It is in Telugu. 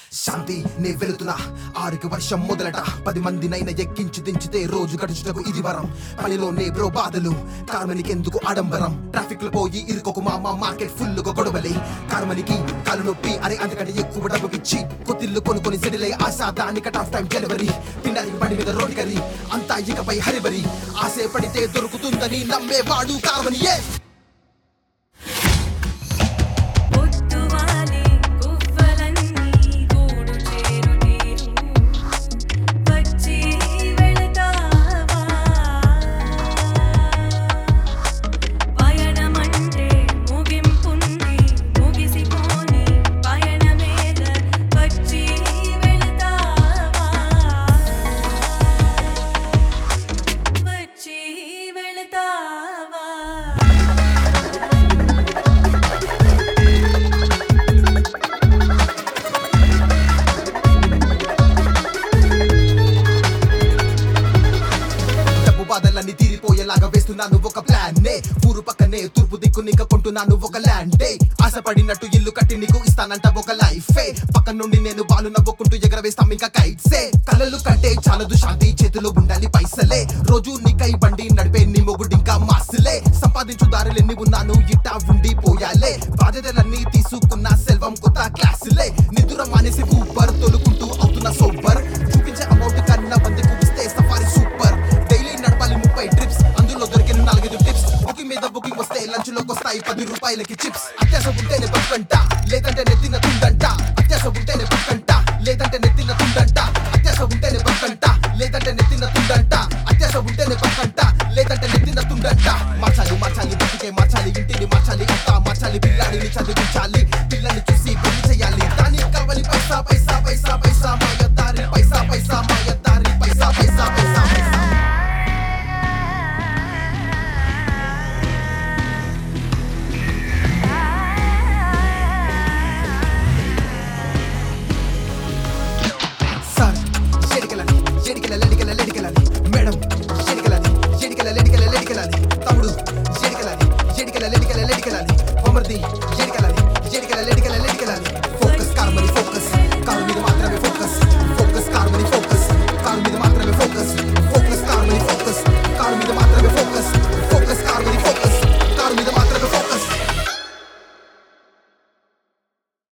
శాంతి నే వెళుతున్నా ఆరుకి వర్షం మొదలట పది మందినైనా ఎక్కించి దించితే రోజు గడుచుటకు ఇది వరం పనిలోనే బ్రో బాధలు కార్మనికి ఎందుకు ఆడంబరం ట్రాఫిక్ లో పోయి ఇరుకొక మామ మార్కెట్ ఫుల్ గా గొడవలే కార్మనికి కాలు నొప్పి అరే అంతకంటే ఎక్కువ డబ్బుకిచ్చి కొత్తిల్లు కొనుక్కొని సెటిల్ ఆశ దాని కట్ ఆఫ్ టైం డెలివరీ తినడానికి బండి మీద రోడ్ కర్రీ అంతా ఇకపై హరిబరి ఆశే పడితే దొరుకుతుందని నమ్మేవాడు కార్మనియే పొద్దువాలే గువ్వలన్నీ గూడు చేరుతీరు వచ్చి వెళతావా పయనమంటే ముగింపుంది ముగిసిపోని పయనమేగ వచ్చి వెళతావా వచ్చి వెళతావా డబ్బు బాధలన్నీ తీరిపోయేలాగా వేస్తున్నాను ఒక ప్లాన్ నే ఊరు పక్కనే తూర్పు దిక్కు నీక కొంటున్నాను ఒక ల్యాండ్ డే ఆశపడినట్టు ఇల్లు కట్టి నీకు ఇస్తానంట ఒక లైఫ్ పక్క నుండి నేను బాలు నవ్వుకుంటూ ఎగరవేస్తాం ఇంకా కైట్సే కలలు కంటే చాలదు శాంతి చేతిలో ఉండాలి పైసలే రోజు నీకై బండి నడిపే నీ మొగుడు ఇంకా మాసులే సంపాదించు దారులెన్ని ఉన్నాను ఇట్టా ఉండి పోయాలే బాధ్యతలన్నీ తీసుకున్న సెల్వం కొత్త క్లాసులే నిద్ర మానేసి ఊపర్ తొలుకుంటూ అవుతున్న సూపర్ చూపించే అమౌంట్ కన్నా వందకు ఇస్తే సఫారీ సూపర్ డైలీ నడపాలి ముప్పై ట్రిప్స్ అందులో దొరికిన నాలుగైదు టిప్స్ బుకింగ్ మీద బుకింగ్ వస్తే లంచ్ లోకి వస్తాయి పది రూపాయలకి చిప్స్ అత్యాశ ఉంటేనే బతుకంట లేదంటే నెత్తిన తుండంట